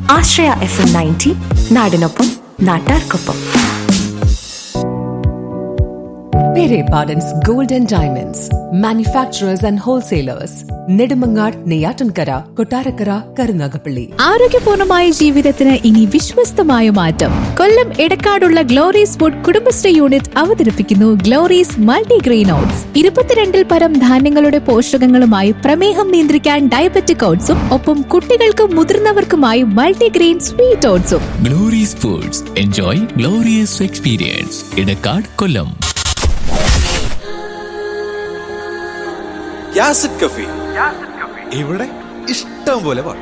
ആശ്രയ F M ninety നാടിനൊപ്പം നാട്ടാർക്കൊപ്പം Pere Pardon's Gold and Diamonds, manufacturers and wholesalers, Nedumangad, Neyatankara, Kotarakara, Karunagapalli. ആരോഗ്യപൂർണമായ ജീവിതത്തിന് ഇനി വിശ്വസ്തമായ മാറ്റം കൊല്ലം എടക്കാടുള്ള ഗ്ലോറീസ് ഫുഡ് കുടുംബശ്രീ യൂണിറ്റ് അവതരിപ്പിക്കുന്നു ഗ്ലോറീസ് മൾട്ടിഗ്രെയിൻ ഓട്സ് ഇരുപത്തിരണ്ടിൽ പരം ധാന്യങ്ങളുടെ പോഷകങ്ങളുമായി പ്രമേഹം നിയന്ത്രിക്കാൻ ഡയബറ്റിക് ഓട്സും ഒപ്പം കുട്ടികൾക്കും മുതിർന്നവർക്കുമായി മൾട്ടിഗ്രെയിൻ സ്വീറ്റ് ഓട്സും Glorious Foods. Enjoy glorious experience. Edakkad Kollam യാസിഡ് കഫി ഇവിടെ ഇഷ്ടം പോലെ പാട്ട്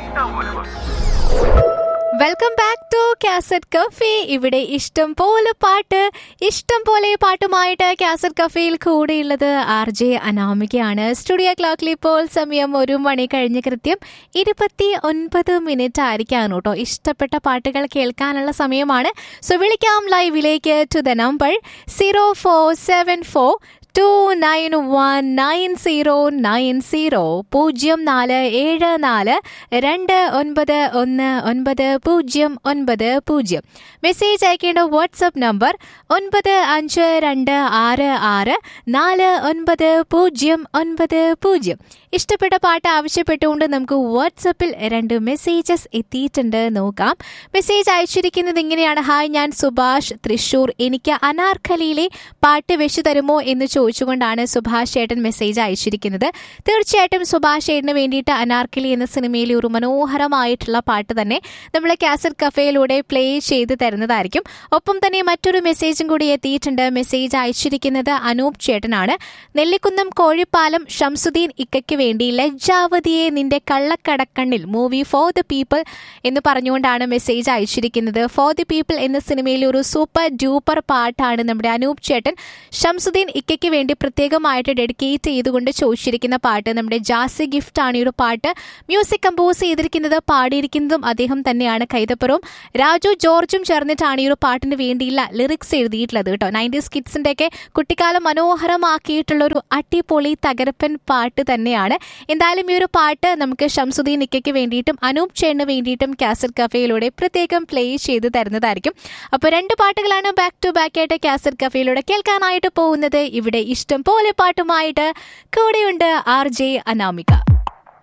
welcome back to cassette cafe ഇവിടെ ഇഷ്ടം പോലെ പാട്ട് ഇഷ്ടം പോലെ പാട്ടുമായിട്ട് കാസറ്റ് കഫേയിൽ കൂടെയുള്ളത് ആർ ജെ അനാമികയാണ് സ്റ്റുഡിയോ ക്ലോക്കിൽ ഇപ്പോൾ സമയം ഒരു മണി കഴിഞ്ഞ് കൃത്യം ഇരുപത്തി ഒൻപത് മിനിറ്റ് ആയിരിക്കാണ് കേട്ടോ ഇഷ്ടപ്പെട്ട പാട്ടുകൾ കേൾക്കാനുള്ള സമയമാണ് സോ വിളിക്കാം ലൈവിലേക്ക് to the number zero four seven four two nine one nine zero nine zero പൂജ്യം നാല് ഏഴ് നാല് രണ്ട് ഒൻപത് ഒന്ന് ഒൻപത് പൂജ്യം ഒൻപത് പൂജ്യം മെസ്സേജ് അയക്കേണ്ട വാട്സപ്പ് നമ്പർ ഒൻപത് അഞ്ച് രണ്ട് ആറ് ആറ് നാല് ഒൻപത് പൂജ്യം ഒൻപത് പൂജ്യം ഇഷ്ടപ്പെട്ട പാട്ട് ആവശ്യപ്പെട്ടുകൊണ്ട് നമുക്ക് വാട്സപ്പിൽ രണ്ട് മെസ്സേജസ് എത്തിയിട്ടുണ്ട് നോക്കാം മെസ്സേജ് അയച്ചിരിക്കുന്നത് ഇങ്ങനെയാണ് ഹായ് ഞാൻ സുഭാഷ് തൃശൂർ എനിക്ക് അനാർക്കലിയിലെ പാട്ട് വെച്ചു തരുമോ എന്ന് ചോദിച്ചുകൊണ്ടാണ് സുഭാഷ് ചേട്ടൻ മെസ്സേജ് അയച്ചിരിക്കുന്നത് തീർച്ചയായിട്ടും സുഭാഷ് ചേട്ടന് വേണ്ടിയിട്ട് അനാർക്കലി എന്ന സിനിമയിലെ ഒരു മനോഹരമായിട്ടുള്ള പാട്ട് തന്നെ നമ്മൾ കാസറ്റ് കഫേയിലൂടെ പ്ലേ ചെയ്ത് തരുന്നതായിരിക്കും ഒപ്പം തന്നെ മറ്റൊരു മെസ്സേജും കൂടി എത്തിയിട്ടുണ്ട് മെസ്സേജ് അയച്ചിരിക്കുന്നത് അനൂപ് ചേട്ടനാണ് നെല്ലിക്കുന്നം കോഴിപ്പാലം ഷംസുദ്ദീൻ ഇക്കയ്ക്ക് വേണ്ടി ലജ്ജാവതിയെ നിന്റെ കള്ളക്കടക്കണ്ണിൽ മൂവി ഫോർ ദ പീപ്പിൾ എന്ന് പറഞ്ഞുകൊണ്ടാണ് മെസ്സേജ് അയച്ചിരിക്കുന്നത് ഫോർ ദി പീപ്പിൾ എന്ന സിനിമയിലെ ഒരു സൂപ്പർ ഡ്യൂപ്പർ പാട്ടാണ് നമ്മുടെ അനൂപ് ചേട്ടൻ ഷംസുദ്ദീൻ ഇക്കയ്ക്ക് വേണ്ടി പ്രത്യേകമായിട്ട് ഡെഡിക്കേറ്റ് ചെയ്തുകൊണ്ട് ചോദിച്ചിരിക്കുന്ന പാട്ട് നമ്മുടെ ജാസി ഗിഫ്റ്റ് ആണ് ഈ ഒരു പാട്ട് മ്യൂസിക് കമ്പോസ് ചെയ്തിരിക്കുന്നത് പാടിയിരിക്കുന്നതും അദ്ദേഹം തന്നെയാണ് കൈതപ്പുറവും രാജു ജോർജും ചേർന്നിട്ടാണ് ഈ ഒരു പാട്ടിന് വേണ്ടിയുള്ള ലിറിക്സ് എഴുതിയിട്ടുള്ളത് കേട്ടോ നയൻറ്റീസ് കിഡ്സിന്റെ ഒക്കെ കുട്ടിക്കാലം മനോഹരമാക്കിയിട്ടുള്ള ഒരു അടിപൊളി തകരപ്പൻ പാട്ട് തന്നെയാണ് എന്തായാലും ഈ ഒരു പാട്ട് നമുക്ക് ഷംസുദ്ദീൻ നിക്കയ്ക്ക് വേണ്ടിയിട്ടും അനൂപ് ചേട്ടന് വേണ്ടിയിട്ടും കാസറ്റ് കഫേയിലൂടെ പ്രത്യേകം പ്ലേ ചെയ്ത് തരുന്നതായിരിക്കും അപ്പോൾ രണ്ട് പാട്ടുകളാണ് ബാക്ക് ടു ബാക്ക് ആയിട്ട് കാസറ്റ് കഫേയിലൂടെ കേൾക്കാനായിട്ട് പോകുന്നത് ഇവിടെ ഇഷ്ടം പോലെ പാട്ടുമായിട്ട് കൂടെയുണ്ട് ആർ ജെ അനാമിക